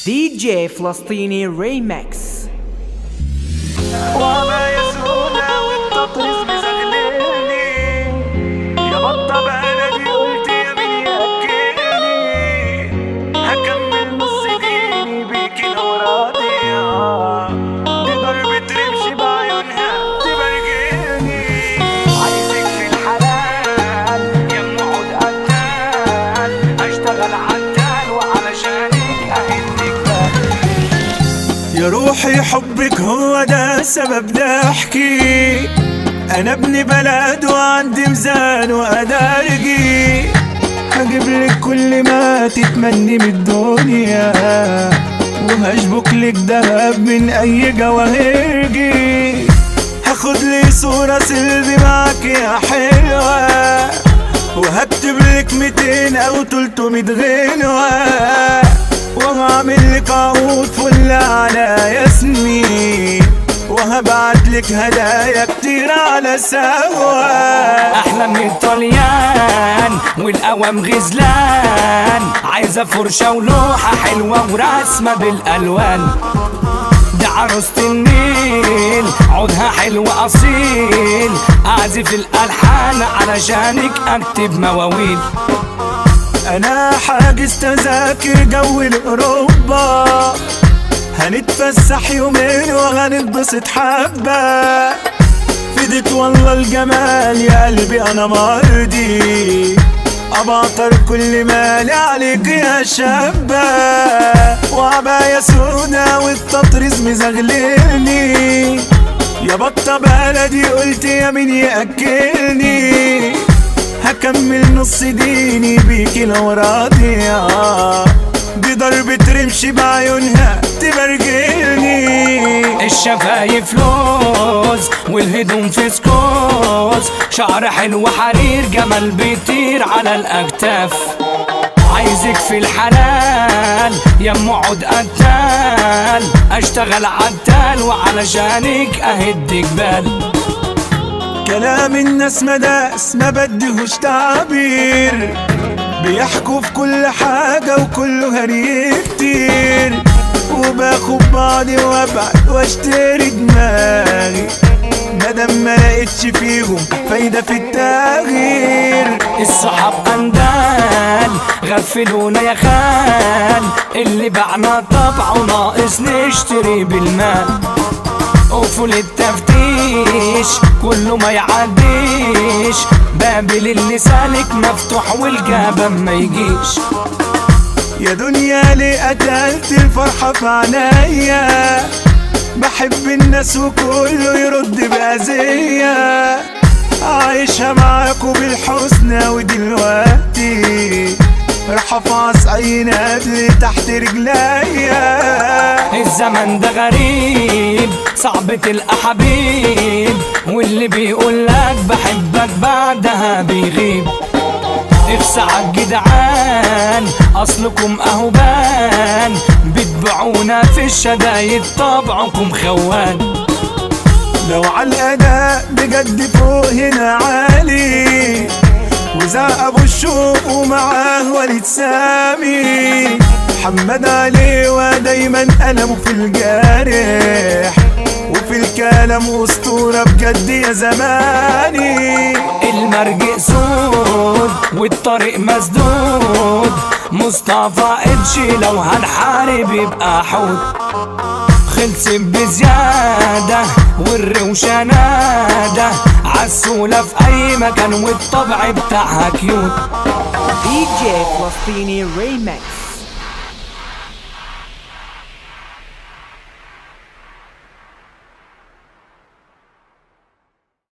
دي جي فلسطيني ريمكس وما يسونا والتطريز مزغللني يا بطة بلدي قلت يا مين يأكلني هكمل نص ديني بيكي لو راضية دي ضربة رمش بعيونها تبرجلني عايزك في الحلال يا ام عود قتال اشتغل عتال وعلشانك اهدك بقى يا روحي حبك هو ده سبب ضحكي انا ابن بلد وعندي ميزان وادارجي هجيب لك كل ما تتمني من الدنيا وهشبك لك دهب من اي جواهرجي هاخد لي صورة سيلفي معاك يا حلوة وهكتب لك 200 او 300 غنوة وهعمل لك عقود فل على ياسمين وهبعت لك هدايا كتير على سوا احلى من الطليان والقوام غزلان عايزه فرشه ولوحه حلوه ورسمه بالالوان ده عروسة النيل عودها حلو اصيل اعزف الالحان علشانك اكتب مواويل انا حاجز تذاكر جو لاوروبا هنتفسح يومين وهنتبسط حبه فدت والله الجمال يا قلبي انا مرضي ابعطر كل مالي عليك يا شابة وعباية سودا والتطريز مزغللني يا بطة بلدي قلت يا مين يأكلني هكمل نص ديني بيكي لو راضية دي ضربة رمش بعيونها تبرجلني الشفايف لوز والهدوم فسكوز شعر حلو حرير جمال بيطير على الاكتاف عايزك في الحلال يا ام عود قتال اشتغل عتال وعلشانك اهد جبال كلام الناس مداس ما بدهوش تعبير بيحكوا في كل حاجة وكله هري كتير وباخد بعضي وابعد واشتري دماغي مادام ما لقيتش فيهم فايدة في التغيير الصحاب اندال غفلونا يا خال اللي بعنا طبعه ناقص نشتري بالمال قفل التفتيش كله ما يعديش باب اللي سالك مفتوح والجبل ما يجيش يا دنيا ليه قتلت الفرحة في عنايا بحب الناس وكله يرد بأذية عايشة معاكوا بالحسنى ودلوقتي راح افعص اي نادل تحت رجليا الزمن ده غريب صعب تلقى حبيب واللي بيقول لك بحبك بعدها بيغيب اخسع الجدعان اصلكم اهو بان بتبيعونا في الشدايد طبعكم خوان لو على الاداء بجد فوق هنا عالي وزع ابو الشوق ومعاه وليد سامي محمد علي ودايما قلمه في الجارح وفي الكلام اسطوره بجد يا زماني المرج سود والطريق مسدود مصطفى اتشي لو هنحارب يبقى حوت خلص بزيادة والروشة نادة عالسولة في أي مكان والطبع بتاعها كيوت دي جي فلسطيني ريمكس